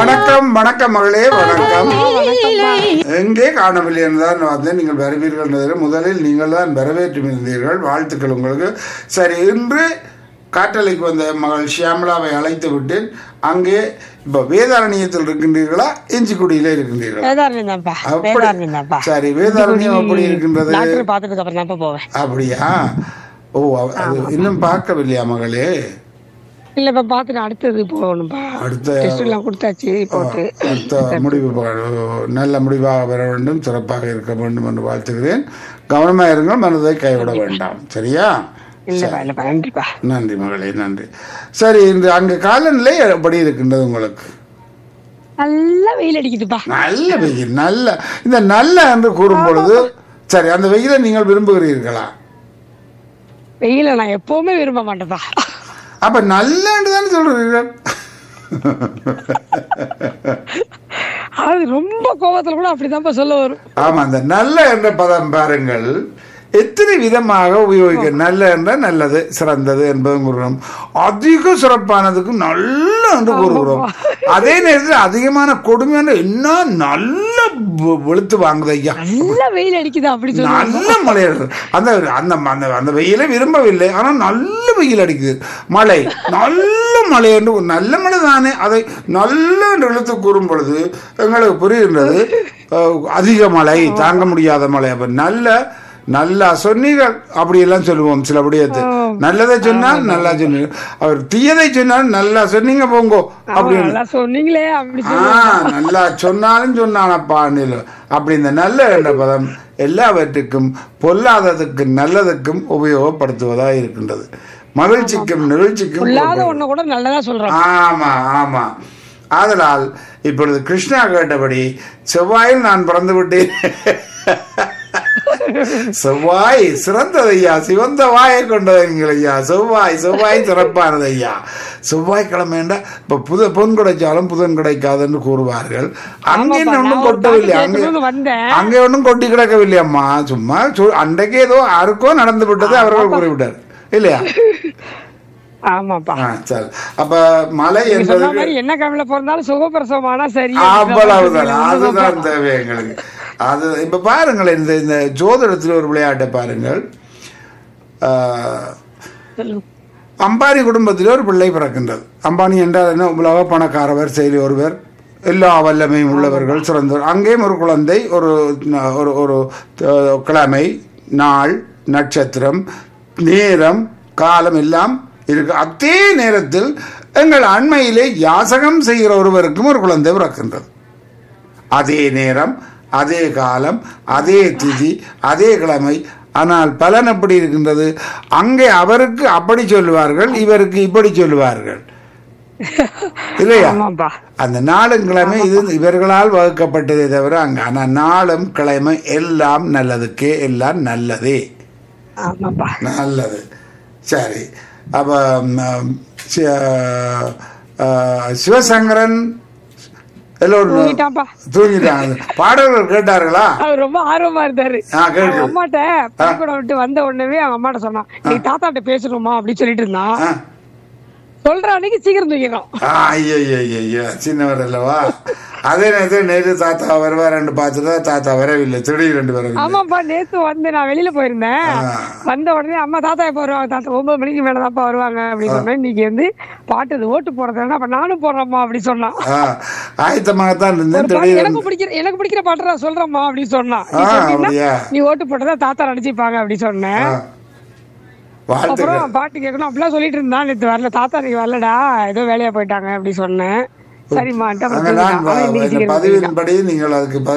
வணக்கம் வணக்கம் மகளே வணக்கம் எங்கே காணவில்லை என்றுதான் வந்தேன் நீங்கள் வருவீர்கள் என்பதை முதலில் நீங்கள் தான் வரவேற்றிருந்தீர்கள் வாழ்த்துக்கள் உங்களுக்கு சரி இன்று காற்றலைக்கு வந்த மகள் ஷியாமலாவை அழைத்து விட்டேன் அங்கே இப்ப வேதாரண்யத்தில் இருக்கின்றீர்களா இஞ்சிக்குடியில இருக்கின்றீர்களா வேதாரண்யம் தான்ப்பா அப்படி- வேதாரண்யம் தான்ப்பா சரி வேதாரண்யம் எப்படி இருக்கின்றது டாக்டர் பார்த்ததுக்கு அப்புறம் தான்ப்பா போவேன் அப்படியா ஓ அவ- அது இன்னும் பார்க்கவில்லையா மகளே இல்லப்பா பார்த்துட்டு அடுத்தது போகணும்ப்பா அடுத்த டெஸ்ட் எல்லாம் கொடுத்தாச்சு போட்டு அடுத்த முடிவு ப- நல்ல முடிவாக வர வேண்டும் சிறப்பாக இருக்க வேண்டும் என்று வாழ்த்துகிறேன் கவனமாக இருங்கள் மனதை கைவிட வேண்டாம் சரியா இல்லப்பா இல்லப்பா நன்றிப்பா நன்றி மகளே நன்றி சரி இந்த அங்க காலநிலை எப்படி இருக்கின்றது உங்களுக்கு நல்லா வெயில் அடிக்குதுப்பா நல்ல வெயில் நல்ல இந்த நல்ல என்று கூறும் பொழுது சரி அந்த வெயிலை நீங்கள் விரும்புகிறீர்களா வெயில நான் எப்பவுமே விரும்ப மாட்டேன்ப்பா அப்ப நல்லன்னு தானே சொல்றீர்கள் அது ரொம்ப கோபத்துல கூட அப்படிதான்ப்பா சொல்ல வரும் ஆமா அந்த நல்ல என்ற பதம் பாருங்கள் எத்தனை விதமாக உபயோகிக்க நல்ல என்ற நல்லது சிறந்தது என்பதும் கூறுகிறோம் அதிக சிறப்பானதுக்கு நல்ல என்று கூறுகிறோம் அதே நேரத்தில் அதிகமான கொடுமையான என்ன நல்ல வெ- வெளுத்து வாங்குது ஐயா நல்லா வெயில் அடிக்குது அப்படி சொல்லுவாங்க நல்ல மழை அடிக்குது. அந்த அந்த அந்த அந்த வெயிலை விரும்பவில்லை ஆனால் நல்ல வெயில் அடிக்குது மழை நல்ல மழை என்று ஒரு நல்ல மழை தானே அதை நல்ல என்று இழுத்து கூறும் பொழுது எங்களுக்கு புரிகின்றது அஹ், அதிக மழை தாங்க முடியாத மழை அப்ப நல்ல நல்லா சொன்னீர்கள் அப்படியெல்லாம் சொல்லுவோம் சில விடயத்தை நல்லதை சொன்னால் நல்லா சொன்னீங்க அவர் தீயதை சொன்னால் நல்லா சொன்னீங்க போங்கோ அப்படின்னு நல்லா சொன்னீங்களே அப்படி ஆ, நல்லா சொன்னாலும் சொன்னானப்பா அண்ணில் அப்படி இந்த நல்ல என்ற பதம் எல்லாவற்றுக்கும் பொல்லாததுக்கு நல்லதுக்கும் உபயோகப்படுத்துவதா இருக்கின்றது மகிழ்ச்சிக்கும் நிகழ்ச்சிக்கும் இல்லாத ஒண்ணு கூட நல்லதா சொல்றோம் ஆமா ஆமா ஆதலால் இப்பொழுது கிருஷ்ணா கேட்டபடி செவ்வாயில் நான் பிறந்து விட்டேன் செவ்வாய் சிறந்தது ஐயா சிவந்த வாயை கொண்டவங்கள் ஐயா செவ்வாய் செவ்வாய் சிறப்பானது ஐயா செவ்வாய்க்கிழமை என்றால் இப்ப புத பொன் கிடைச்சாலும் புதன் கிடைக்காதுன்னு கூறுவார்கள் அங்கே ஆமாப்பா, ஒன்றும் நான் ஒரு கொட்டவில்லை பாட்டு அங்கே கேட்கணும்னு வந்தேன். அங்கே ஒன்றும் கொட்டி கிடக்கவில்லை அம்மா சும்மா சொ- அன்றைக்கு ஏதோ யாருக்கோ நடந்து விட்டது அவர்கள் கூறிவிட்டார் இல்லையா ஆமாப்பா ஆ, சரி அப்ப மலை நீங்க சொன்ன என்பது மாதிரி என்ன கிழமையில பிறந்தாலும் சுகப்பிரசவம் ஆனா சரி அவ்வளவுதான் அதுதான் தேவை எங்களுக்கு அது இப்ப பாருங்கள் இந்த இந்த ஜோதிடத்தில் ஒரு விளையாட்டை பாருங்கள் ஆஹ், அம்பானி குடும்பத்தில் ஒரு பிள்ளை பிறக்கின்றது அம்பானி என்றால் என்ன உலக பணக்காரவர் செயலி ஒருவர் எல்லா வல்லமையும் உள்ளவர்கள் சிறந்தவர் அங்கேயும் ஒரு குழந்தை ஒரு ஒரு ஒரு அஹ், கிழமை நாள் நட்சத்திரம் நேரம் காலம் எல்லாம் இருக்கு அதே நேரத்தில் எங்கள் அண்மையிலே யாசகம் செய்கிற ஒருவருக்கும் ஒரு குழந்தை பிறக்கின்றது அதே நேரம் அதே காலம் அதே திதி அதே கிழமை ஆனால் பலன் எப்படி இருக்கின்றது அங்கே அவருக்கு அப்படி சொல்லுவார்கள் இவருக்கு இப்படி சொல்லுவார்கள் இல்லையா ஆமாப்பா அந்த நாளும் கிழமை இது இவர்களால் வகுக்கப்பட்டதே தவிர அங்க ஆனா நாளும் கிழமை எல்லாம் நல்லதுக்கே எல்லாம் நல்லதே ஆமாப்பா நல்லது சரி அப்ப ம், சி- ஆ, சிவசங்கரன் எல்லோரும் தூங்கிட்டான்ப்பா தூங்கிட்டாங்க பாடல்கள் கேட்டார்களா அவர் ரொம்ப ஆர்வமா இருந்தாரு ஆ கேட்டு அவங்க அம்மாட்ட பள்ளிக்கூடம் விட்டு வந்த உடனே அவங்க அம்மாட்ட சொன்னான் நீ தாத்தாட்ட பேசணுமா அப்படின்னு சொல்லிட்டு இருந்தான் ஆ. சொல்ற அன்னைக்கு சீக்கிரம் தூங்கிடும் ஆ, ஐயோ ஐயோ ஐயோ, ஐயோ சின்னவர் அல்லவா அதே நேரத்தில் நேற்று தாத்தா வருவாருன்னு பார்த்துட்டா தாத்தா வரவில்லை திடீர் ரெண்டு வரவில்லை ஆமாப்பா நேத்து வந்து நான் வெளியில போயிருந்தேன் ஆ. வந்த உடனே அம்மா தாத்தா எப்ப வருவாங்க தாத்தா ஒன்பது மணிக்கு மேல தான்ப்பா வருவாங்க அப்படின்னு சொன்னேன் இன்னைக்கு வந்து பாட்டு இது ஓட்டு போடுறதுனா அப்ப நானும் போடுறேம்மா அப்படின்னு சொன்னான் ஆ, ஆயத்தமாகத்தான் இருந்தேன் ஒரு பாட்டு திடீர் எனக்கு பிடிக்கிற எனக்கு பிடிக்கிற பாட்டு நான் சொல்றேம்மா அப்படின்னு சொன்னான் நீ ஆ சொன்னீன்னா, அப்படியா நீ ஓட்டு போட்டதா தாத்தா நினைச்சுப்பாங்க அப்படின்னு சொன்னேன் ஆ. வாழ்த்துக்கள் அப்புறம் பாட்டு கேட்கணும் அப்படிலாம் சொல்லிட்டு இருந்தான் நேத்து வரல தாத்தா நீ வரலடா ஏதோ வேலையா போயிட்டாங்க அப்படி சொன்னேன் சரிம்மா அங்க நான் அப்புறம் பதிவின்படி நீங்கள் அதுக்கு